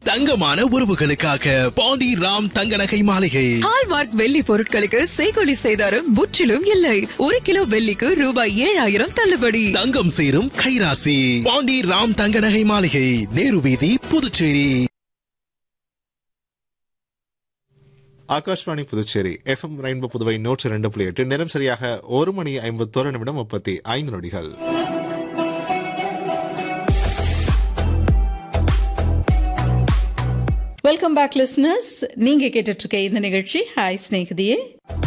தங்கமான உறவுகளுக்காக பாண்டி ராம் தங்க நகை மாளிகை ஹால்மார்க் வெள்ளி பொருட்களுக்கு செய்கொலி செய்தாரும் முற்றிலும் இல்லை ஒரு கிலோ வெள்ளிக்கு ரூபாய் ஏழாயிரம் தள்ளுபடி தங்கம் சேரும் கைராசி பாண்டி ராம் தங்க நகை மாளிகை நேரு வீதி புதுச்சேரி ஆகாஷ்வாணி புதுச்சேரி எஃப்எம் ரெயின்போ புதுவை நூற்று ரெண்டு புள்ளி எட்டு நேரம் சரியாக ஒரு மணி ஐம்பத்தோரு நிமிடம் முப்பத்தி ஐந்து நொடிகள் வெல்கம் பேக் லிஸ்னர்ஸ் நீங்க கேட்டுட்டு இருக்க இந்த நிகழ்ச்சி ஹாய் ஸ்நேகிதியே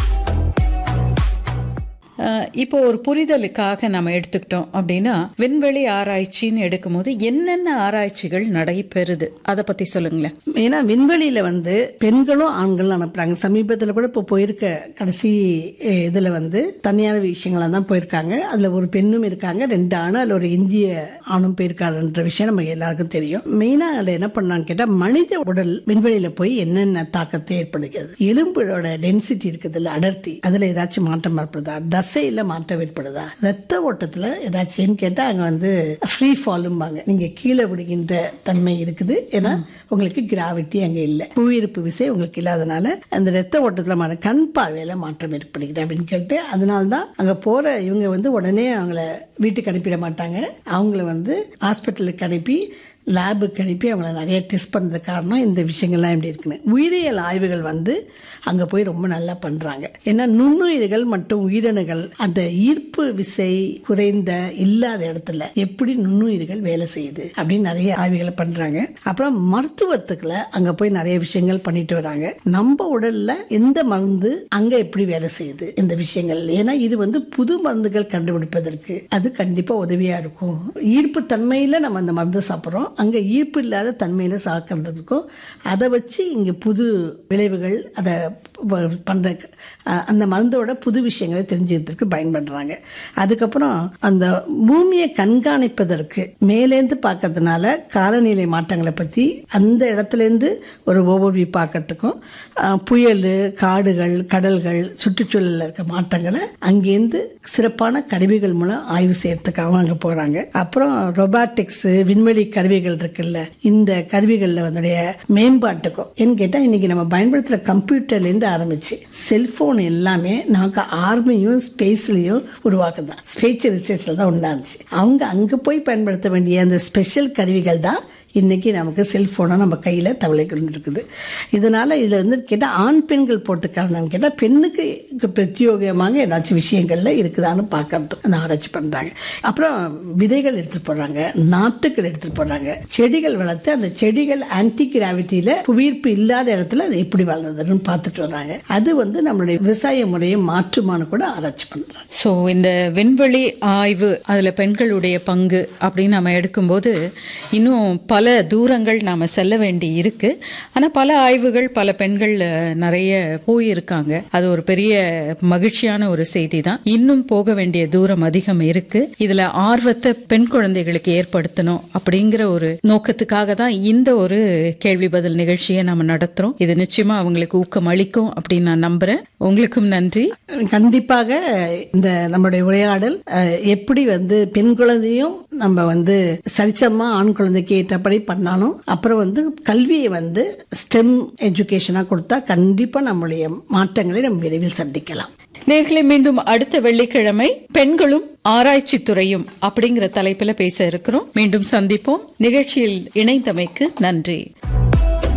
அஹ், இப்போ ஒரு புரிதலுக்காக நம்ம எடுத்துக்கிட்டோம் அப்படின்னா விண்வெளி ஆராய்ச்சின்னு எடுக்கும்போது என்னென்ன ஆராய்ச்சிகள் நடைபெறுது அதை பத்தி சொல்லுங்களேன் ஏன்னா விண்வெளியில வந்து பெண்களும் ஆண்களும் அனுப்புறாங்க சமீபத்தில் கூட இப்போ போயிருக்க கடைசி அஹ், இதுல வந்து தனியார் விஷயங்களா தான் போயிருக்காங்க அதுல ஒரு பெண்ணும் இருக்காங்க ரெண்டு ஆணும் அதுல ஒரு இந்திய ஆணும் போயிருக்காருன்ற விஷயம் நமக்கு எல்லாருக்கும் தெரியும் மெயினா அதுல என்ன பண்ணான்னு கேட்டா மனித உடல் விண்வெளியில போய் என்னென்ன தாக்கத்தை ஏற்படுகிறது எலும்போட டென்சிட்டி இருக்குதுல்ல அடர்த்தி அதுல ஏதாச்சும் மாற்றம் ஏற்படுதா தசையில மாற்றம் ஏற்படுதா ரத்த ஓட்டத்துல ஏதாச்சும் கேட்டா அங்க வந்து ஃப்ரீ ஃபாலும்பாங்க நீங்க கீழே விடுகின்ற தன்மை இருக்குது ஏன்னா உங்களுக்கு கிராவிட்டி அங்க இல்ல புவியீர்ப்பு விசை உங்களுக்கு இல்லாதனால அந்த ரத்த ஓட்டத்துல மா- கண் பார்வையில மாற்றம் ஏற்படுகிறது அப்படின்னு கேட்டு அதனால தான் அங்க போற இவங்க வந்து உடனே அவங்கள வீட்டுக்கு அனுப்பிட மாட்டாங்க அவங்கள வந்து ஹாஸ்பிட்டலுக்கு அனுப்பி லேபுக்கு அனுப்பி அவங்கள நிறைய டெஸ்ட் பண்ணுறது காரணம் இந்த விஷயங்கள்லாம் எப்படி இருக்குன்னு உயிரியல் ஆய்வுகள் வந்து அங்கே போய் ரொம்ப நல்லா பண்ணுறாங்க ஏன்னா நுண்ணுயிர்கள் மற்றும் உயிரணுகள் அந்த ஈர்ப்பு விசை குறைந்த இல்லாத இடத்துல எப்படி நுண்ணுயிர்கள் வேலை செய்யுது அப்படின்னு நிறைய ஆய்வுகளை பண்ணுறாங்க அப்புறம் மருத்துவத்துக்குள்ள அங்கே போய் நிறைய விஷயங்கள் பண்ணிட்டு வராங்க நம்ம உடல்ல எந்த மருந்து அங்கே எப்படி வேலை செய்யுது இந்த விஷயங்கள் ஏன்னா இது வந்து புது மருந்துகள் கண்டுபிடிப்பதற்கு அது கண்டிப்பாக உதவியாக இருக்கும் ஈர்ப்பு தன்மையில் நம்ம அந்த மருந்து சாப்பிட்றோம் அங்கே ஈர்ப்பு இல்லாத தன்மையில் சாக்கிறதுக்கும் அதை வச்சு இங்கே புது விளைவுகள் அதை ப- பண்ற அஹ், அந்த மருந்தோட புது விஷயங்களை தெரிஞ்சுக்கிறதுக்கு பயன்படுறாங்க அதுக்கப்புறம் அந்த பூமியை கண்காணிப்பதற்கு மேலேந்து பார்க்கறதுனால காலநிலை மாற்றங்களை பற்றி அந்த இடத்துலேருந்து ஒரு ஓவர்வியூ பார்க்கறதுக்கும் அஹ், புயல் காடுகள் கடல்கள் சுற்றுச்சூழலில் இருக்க மாற்றங்களை அங்கேருந்து சிறப்பான கருவிகள் மூலம் ஆய்வு செய்யறதுக்காக அங்கே போகிறாங்க அப்புறம் ரொபாட்டிக்ஸ் விண்வெளி கருவிகள் இருக்குல்ல இந்த கருவிகளில் வந்துடைய மேம்பாட்டுக்கும் ஏன்னு கேட்டால் இன்னைக்கு நம்ம பயன்படுத்துகிற கம்ப்யூட்டர்லேருந்து ஆரம்பிச்சு செல்போன் எல்லாமே நமக்கு ஆர்மியும் ஸ்பேஸ்லையும் உருவாக்குதான் ஸ்பேஸ் ரிசர்ச்சில் தான் உண்டாச்சு அவங்க அங்கே போய் பயன்படுத்த வேண்டிய அந்த ஸ்பெஷல் கருவிகள் தான் இன்னைக்கு நமக்கு செல்போனை நம்ம கையில் தவளை கொண்டு இருக்குது இதனால இதில் வந்து கேட்டால் ஆண் பெண்கள் போட்டு காரணம் கேட்டால் பெண்ணுக்கு பிரத்யோகமாக ஏதாச்சும் விஷயங்கள்ல இருக்குதான்னு பார்க்கறது அந்த ஆராய்ச்சி பண்ணுறாங்க அப்புறம் விதைகள் எடுத்துட்டு போடுறாங்க நாட்டுகள் எடுத்துட்டு போடுறாங்க செடிகள் வளர்த்து அந்த செடிகள் ஆன்டி கிராவிட்டியில புவியீர்ப்பு இல்லாத இடத்துல அது எப்படி வளர்ந்ததுன்னு பார்த்துட்டு வர்றாங்க அது வந்து நம்மளுடைய விவசாய முறையை மாற்றுமான்னு கூட ஆராய்ச்சி பண்ணுறாங்க ஸோ இந்த விண்வெளி ஆய்வு அதில் பெண்களுடைய பங்கு அப்படின்னு நம்ம எடுக்கும்போது இன்னும் பல தூரங்கள் நாம் செல்ல வேண்டி இருக்கு ஆனால் பல ஆய்வுகள் பல பெண்கள் அஹ், நிறைய போயிருக்காங்க அது ஒரு பெரிய மகிழ்ச்சியான ஒரு செய்தி தான் இன்னும் போக வேண்டிய தூரம் அதிகம் இருக்கு இதுல ஆர்வத்தை பெண் குழந்தைகளுக்கு ஏற்படுத்தணும் அப்படிங்கிற ஒரு நோக்கத்துக்காக தான் இந்த ஒரு கேள்வி பதில் நிகழ்ச்சியை நம்ம நடத்துறோம் இது நிச்சயமா அவங்களுக்கு ஊக்கம் அளிக்கும் அப்படின்னு நான் நம்புறேன் உங்களுக்கும் நன்றி கண்டிப்பாக இந்த நம்மளுடைய உரையாடல் அஹ், எப்படி வந்து பெண் குழந்தையும் நம்ம வந்து சரிசமா ஆண் குழந்தைக்கு ஏற்றபடி பண்ணாலும் அப்புறம் வந்து கல்வியை வந்து ஸ்டெம் எஜுகேஷனாக கொடுத்தா கண்டிப்பாக நம்மளுடைய மாற்றங்களை நம்ம விரைவில் சந்திக்கலாம் நேர்களை மீண்டும் அடுத்த வெள்ளிக்கிழமை பெண்களும் ஆராய்ச்சி துறையும் அப்படிங்கிற தலைப்புல பேச இருக்கிறோம் மீண்டும் சந்திப்போம் நிகழ்ச்சியில் இணைந்தமைக்கு நன்றி